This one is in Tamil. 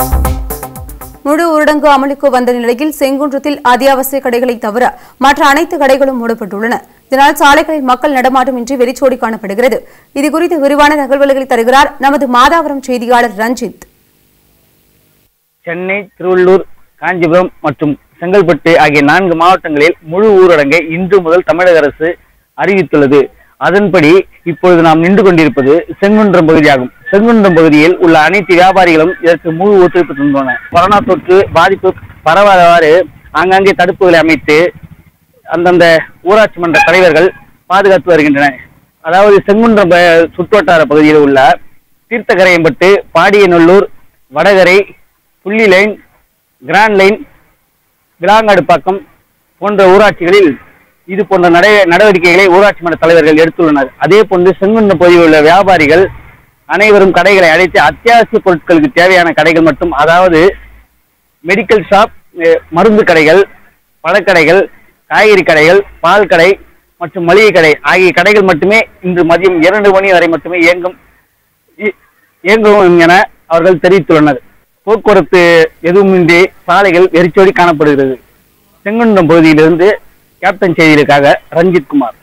முழு ஊரடங்கு அமலுக்கு வந்த நிலையில் செங்குன்றத்தில் அத்தியாவசிய கடைகளை தவிர மற்ற அனைத்து கடைகளும் மூடப்பட்டுள்ளன இதனால் சாலைகளில் மக்கள் நடமாட்டமின்றி வெறிச்சோடி காணப்படுகிறது இதுகுறித்து விரிவான தகவல்களை தருகிறார் நமது மாதாவரம் செய்தியாளர் ரஞ்சித் சென்னை திருவள்ளூர் காஞ்சிபுரம் மற்றும் செங்கல்பட்டு ஆகிய நான்கு மாவட்டங்களில் முழு ஊரடங்கை இன்று முதல் தமிழக அரசு அறிவித்துள்ளது அதன்படி இப்பொழுது நாம் நின்று கொண்டிருப்பது செங்குன்றம் பகுதியாகும் செங்குன்றம் பகுதியில் உள்ள அனைத்து வியாபாரிகளும் இதற்கு முழு ஒத்துழைப்பு தந்துள்ளனர் கொரோனா தொற்று பாதிப்பு பரவாதவாறு ஆங்காங்கே தடுப்புகளை அமைத்து அந்தந்த ஊராட்சி மன்ற தலைவர்கள் பாதுகாத்து வருகின்றனர் அதாவது செங்குன்றம் ப- சுற்றுவட்டார பகுதியில் உள்ள தீர்த்தக்கரையம்பட்டு பாடியநல்லூர் வடகரை புள்ளி லைன் கிராண்ட் லைன் விளாங்காடுப்பாக்கம் போன்ற ஊராட்சிகளில் இது போன்ற நடை நடவடிக்கைகளை ஊராட்சி மன்ற தலைவர்கள் எடுத்துள்ளனர் அதே போன்று செங்குன்றம் பகுதியில் உள்ள வியாபாரிகள் அனைவரும் கடைகளை அழைத்து அத்தியாவசிய பொருட்களுக்கு தேவையான கடைகள் மட்டும் அதாவது மெடிக்கல் ஷாப் அஹ், மருந்து கடைகள் பழக்கடைகள் காய்கறி கடைகள் பால் கடை மற்றும் மளிகை கடை ஆகிய கடைகள் மட்டுமே இன்று மதியம் இரண்டு மணி வரை மட்டுமே இயங்கும் இ- இயங்கும் என அவர்கள் தெரிவித்துள்ளனர் போக்குவரத்து எதுவுமின்றி சாலைகள் வெறிச்சோடி காணப்படுகிறது செங்குன்றம் பகுதியிலிருந்து கேப்டன் செய்திகளுக்காக ரஞ்சித் குமார்